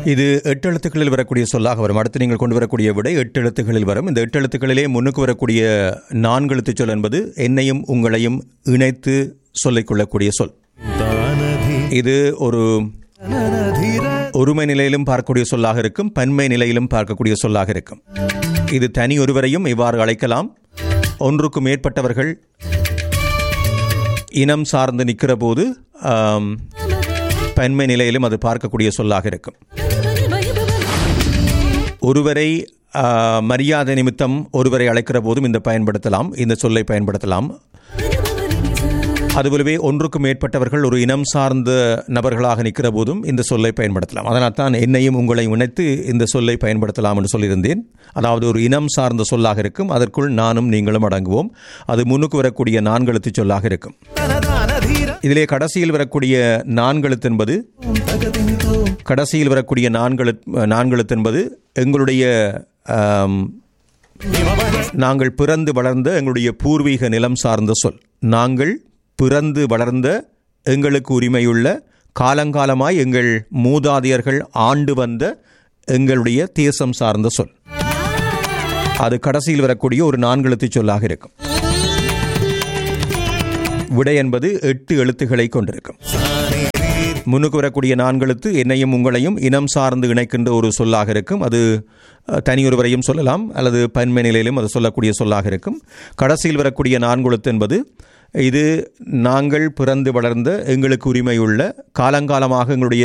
இது எட்டு எழுத்துக்களில் வரக்கூடிய சொல்லாக வரும் அடுத்து நீங்கள் கொண்டு வரக்கூடிய விடை எட்டு எழுத்துக்களில் வரும் இந்த எட்டு எழுத்துக்களிலே முன்னுக்கு வரக்கூடிய நான்கு எழுத்துச் சொல் என்பது என்னையும் உங்களையும் இணைத்து சொல்லிக் கொள்ளக்கூடிய சொல் இது ஒரு ஒருமை நிலையிலும் பார்க்கக்கூடிய சொல்லாக இருக்கும் பன்மை நிலையிலும் பார்க்கக்கூடிய சொல்லாக இருக்கும் இது தனி ஒருவரையும் இவ்வாறு அழைக்கலாம் ஒன்றுக்கு மேற்பட்டவர்கள் இனம் சார்ந்து நிற்கிற போது ஆம், பன்மை நிலையிலும் அது பார்க்கக்கூடிய சொல்லாக இருக்கும் ஒருவரை ஆ, மரியாதை நிமித்தம் ஒருவரை அழைக்கிற போதும் இந்த பயன்படுத்தலாம் இந்த சொல்லை பயன்படுத்தலாம் அதுபோலவே ஒன்றுக்கு மேற்பட்டவர்கள் ஒரு இனம் சார்ந்த நபர்களாக நிற்கிற போதும் இந்த சொல்லை பயன்படுத்தலாம் அதனால் தான் என்னையும் உங்களையும் இணைத்து இந்த சொல்லை பயன்படுத்தலாம் என்று சொல்லியிருந்தேன் அதாவது ஒரு இனம் சார்ந்த சொல்லாக இருக்கும் அதற்குள் நானும் நீங்களும் அடங்குவோம் அது முன்னுக்கு வரக்கூடிய நான்கெழுத்து சொல்லாக இருக்கும் இதிலே கடைசியில் வரக்கூடிய நான்கெழுத்து என்பது கடைசியில் வரக்கூடிய நான்கெழுத்து நான்கெழுத்து என்பது எங்களுடைய ஆம், நாங்கள் பிறந்து வளர்ந்த எங்களுடைய பூர்வீக நிலம் சார்ந்த சொல் நாங்கள் பிறந்து வளர்ந்த எங்களுக்கு உரிமையுள்ள காலங்காலமாய் எங்கள் மூதாதையர்கள் ஆண்டு வந்த எங்களுடைய தேசம் சார்ந்த சொல் அது கடைசியில் வரக்கூடிய ஒரு நான்கெழுத்து சொல்லாக இருக்கும் விடை என்பது எட்டு எழுத்துக்களை கொண்டிருக்கும் முன்னுக்கு வரக்கூடிய நான்கெழுத்து என்னையும் உங்களையும் இனம் சார்ந்து இணைக்கின்ற ஒரு சொல்லாக இருக்கும் அது அஹ், தனியொருவரையும் சொல்லலாம் அல்லது பன்மை நிலையிலும் அது சொல்லக்கூடிய சொல்லாக இருக்கும் கடைசியில் வரக்கூடிய நான்கெழுத்து என்பது இது நாங்கள் பிறந்து வளர்ந்த எங்களுக்கு உரிமையுள்ள காலங்காலமாக எங்களுடைய